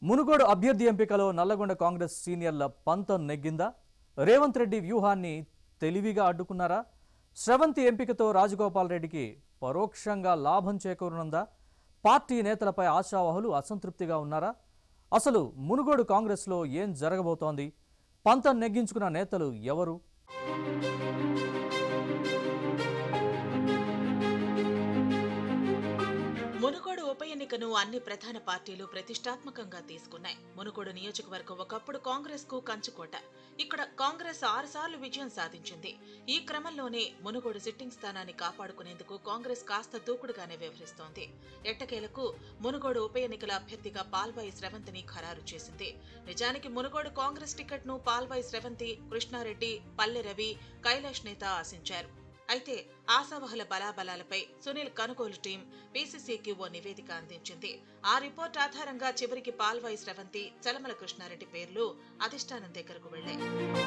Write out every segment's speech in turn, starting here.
మునుగోడు అభ్యర్థి ఎంపికలో నల్లగొండ కాంగ్రెస్ సీనియర్ల పంతం నెగ్గిందా రేవంత్ రెడ్డి వ్యూహాన్ని తెలివిగా అడ్డుకున్నారా స్రవంతి ఎంపికతో రాజగోపాల్ రెడ్డికి పరోక్షంగా లాభం చేకూరనుందా పార్టీ నేతలపై ఆశావహులు అసంతృప్తిగా ఉన్నారా అసలు మునుగోడు కాంగ్రెస్లో ఏం జరగబోతోంది పంతం నెగ్గించుకున్న నేతలు ఎవరు మునుగోడు ఉప ఎన్నికను అన్ని ప్రధాన పార్టీలు ప్రతిష్టాత్మకంగా తీసుకున్నాయి మునుగోడు నియోజకవర్గం ఒకప్పుడు కాంగ్రెస్ కు కంచుకోట ఇక్కడ కాంగ్రెస్ ఆరుసార్లు విజయం సాధించింది ఈ క్రమంలోనే మునుగోడు సిట్టింగ్ స్థానాన్ని కాపాడుకునేందుకు కాంగ్రెస్ కాస్త దూకుడుగానే వ్యవహరిస్తోంది ఎట్టకేలకు మునుగోడు ఉప ఎన్నికల అభ్యర్థిగా పాల్వాయి స్రవంతిని ఖరారు చేసింది నిజానికి మునుగోడు కాంగ్రెస్ టికెట్ ను పాల్వాయి స్రవంతి కృష్ణారెడ్డి పల్లె రవి కైలాష్ నేత ఆశించారు అయితే ఆశావహుల బలాబలాలపై సునీల్ కనుగోలు టీం పీసీసీకి ఓ నివేదిక అందించింది ఆ రిపోర్ట్ ఆధారంగా చివరికి పాల్వాయి స్రవంతి చలమల కృష్ణారెడ్డి పేర్లు అధిష్టానం దగ్గరకు వెళ్లాయి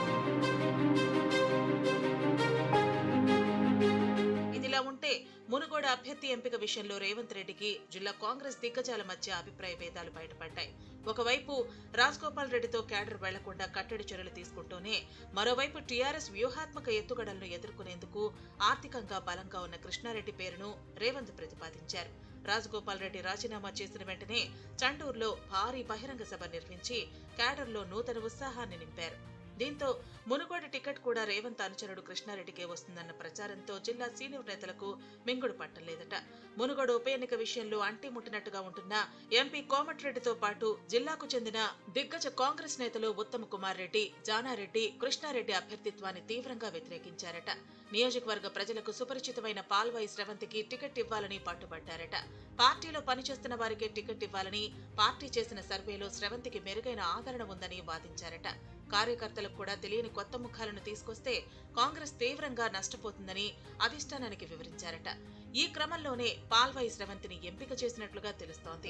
ఇదిలా ఉంటే మునుగోడు అభ్యర్థి ఎంపిక విషయంలో రేవంత్ రెడ్డికి జిల్లా కాంగ్రెస్ దిగ్గజాల మధ్య అభిప్రాయ భేదాలు బయటపడ్డాయి ఒకవైపు రాజ్గోపాల్ రెడ్డితో క్యాడర్ వెళ్లకుండా కట్టడి చర్యలు తీసుకుంటూనే మరోవైపు టీఆర్ఎస్ వ్యూహాత్మక ఎత్తుగడలను ఎదుర్కొనేందుకు ఆర్థికంగా బలంగా ఉన్న కృష్ణారెడ్డి పేరును రేవంత్ ప్రతిపాదించారు రాజగోపాల్ రెడ్డి రాజీనామా చేసిన వెంటనే చండూరులో భారీ బహిరంగ సభ నిర్వహించి క్యాడర్లో నూతన ఉత్సాహాన్ని నింపారు దీంతో మునుగోడు టికెట్ కూడా రేవంత్ అనుచరుడు కృష్ణారెడ్డికే వస్తుందన్న ప్రచారంతో జిల్లా సీనియర్ నేతలకు మింగుడు పట్టలేదట మునుగోడు ఉప ఎన్నిక విషయంలో అంటి ముట్టినట్టుగా ఉంటున్న ఎంపీ కోమటిరెడ్డితో పాటు జిల్లాకు చెందిన దిగ్గజ కాంగ్రెస్ నేతలు ఉత్తమ్ కుమార్ రెడ్డి జానారెడ్డి కృష్ణారెడ్డి అభ్యర్థిత్వాన్ని తీవ్రంగా వ్యతిరేకించారట నియోజకవర్గ ప్రజలకు సుపరిచితమైన పాల్వాయి స్రవంతికి టికెట్ ఇవ్వాలని పట్టుబట్టారట పార్టీలో పనిచేస్తున్న వారికే టికెట్ ఇవ్వాలని పార్టీ చేసిన సర్వేలో స్రవంతికి మెరుగైన ఆదరణ ఉందని వాదించారట కార్యకర్తలకు కూడా తెలియని కొత్త ముఖాలను తీసుకొస్తే కాంగ్రెస్ తీవ్రంగా నష్టపోతుందని అధిష్టానానికి వివరించారట ఈ క్రమంలోనే పాల్వాయి స్రవంతిని ఎంపిక చేసినట్లుగా తెలుస్తోంది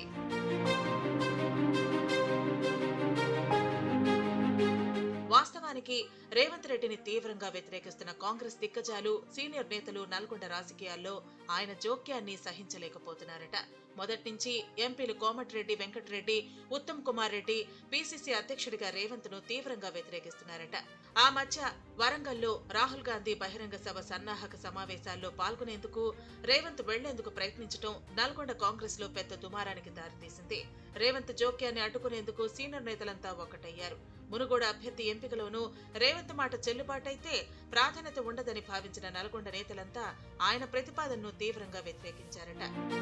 వాస్తవానికి రేవంత్ రెడ్డిని తీవ్రంగా వ్యతిరేకిస్తున్న కాంగ్రెస్ దిగ్గజాలు సీనియర్ నేతలు నల్గొండ రాజకీయాల్లో ఆయన జోక్యాన్ని సహించలేకపోతున్నారట మొదటి నుంచి ఎంపీలు కోమటిరెడ్డి వెంకటరెడ్డి ఉత్తమ్ కుమార్ రెడ్డి పీసీసీ అధ్యక్షుడిగా రేవంత్ ను తీవ్రంగా వ్యతిరేకిస్తున్నారట ఆ మధ్య వరంగల్లో రాహుల్ గాంధీ బహిరంగ సభ సన్నాహక సమావేశాల్లో పాల్గొనేందుకు రేవంత్ వెళ్లేందుకు ప్రయత్నించడం నల్గొండ కాంగ్రెస్ లో పెద్ద దుమారానికి దారితీసింది రేవంత్ జోక్యాన్ని అడ్డుకునేందుకు సీనియర్ నేతలంతా ఒకటయ్యారు మునుగోడు అభ్యర్థి ఎంపికలోనూ రేవంత్ మాట చెల్లుబాటైతే ప్రాధాన్యత ఉండదని భావించిన నల్గొండ నేతలంతా ఆయన ప్రతిపాదనను తీవ్రంగా వ్యతిరేకించారట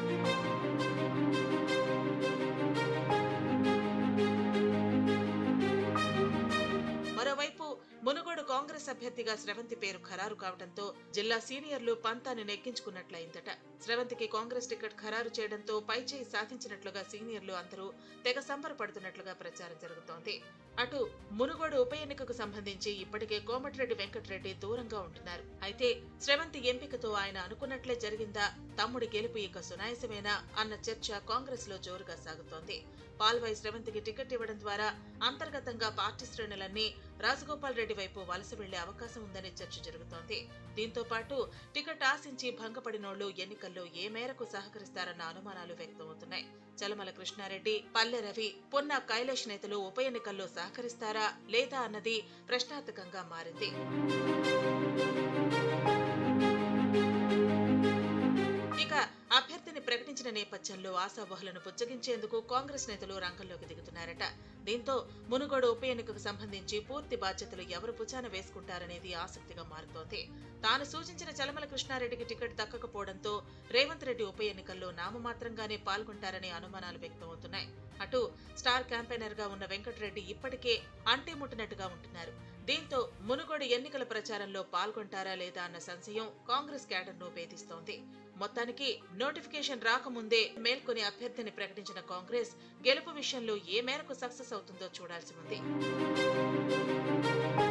మరోవైపు మునుగోడు కాంగ్రెస్ అభ్యర్థిగా స్రవంతి పేరు ఖరారు కావడంతో జిల్లా సీనియర్లు పంతాన్ని నెగ్గించుకున్నట్లయిందట స్రవంతికి కాంగ్రెస్ టికెట్ ఖరారు చేయడంతో పైచేయి సాధించినట్లుగా సీనియర్లు అందరూ తెగ సంబరపడుతున్నట్లుగా ప్రచారం జరుగుతోంది అటు మునుగోడు ఉప ఎన్నికకు సంబంధించి ఇప్పటికే కోమటిరెడ్డి వెంకటరెడ్డి దూరంగా ఉంటున్నారు అయితే స్రవంతి ఎంపికతో ఆయన అనుకున్నట్లే జరిగిందా తమ్ముడి గెలుపు ఇక సునాయసమేనా అన్న చర్చ కాంగ్రెస్ లో జోరుగా సాగుతోంది పాల్వాయి స్రవంతికి టికెట్ ఇవ్వడం ద్వారా అంతర్గతంగా పార్టీ శ్రేణులన్నీ రాజగోపాల్ రెడ్డి వైపు వలస వెళ్లే అవకాశం ఉందనే చర్చ జరుగుతోంది దీంతో పాటు టికెట్ ఆశించి భంగపడినోళ్లు ఎన్నికల్లో ఏ మేరకు సహకరిస్తారన్న అనుమానాలు వ్యక్తమవుతున్నాయి చలమల కృష్ణారెడ్డి పల్లె రవి పొన్న కైలాష్ నేతలు ఉప ఎన్నికల్లో సహకరిస్తారా లేదా అన్నది ప్రశ్నార్థకంగా మారింది ఇక అభ్యర్థిని ప్రకటించిన నేపథ్యంలో ఆశావహులను పుచ్చగించేందుకు కాంగ్రెస్ నేతలు రంగంలోకి దిగుతున్నారట దీంతో మునుగోడు ఉప ఎన్నికకు సంబంధించి పూర్తి బాధ్యతలు ఎవరు పుచాన వేసుకుంటారనేది ఆసక్తిగా మారుతోంది తాను సూచించిన చలమల కృష్ణారెడ్డికి టికెట్ దక్కకపోవడంతో రేవంత్ రెడ్డి ఉప ఎన్నికల్లో నామమాత్రంగానే పాల్గొంటారనే అనుమానాలు వ్యక్తమవుతున్నాయి అటు స్టార్ క్యాంపెయినర్ గా ఉన్న వెంకటరెడ్డి ఇప్పటికే అంటి ముట్టినట్టుగా ఉంటున్నారు దీంతో మునుగోడు ఎన్నికల ప్రచారంలో పాల్గొంటారా లేదా అన్న సంశయం కాంగ్రెస్ క్యాడర్ ను వేధిస్తోంది మొత్తానికి నోటిఫికేషన్ రాకముందే మేల్కొని అభ్యర్థిని ప్రకటించిన కాంగ్రెస్ గెలుపు విషయంలో ఏ మేరకు సక్సెస్ అవుతుందో చూడాల్సి ఉంది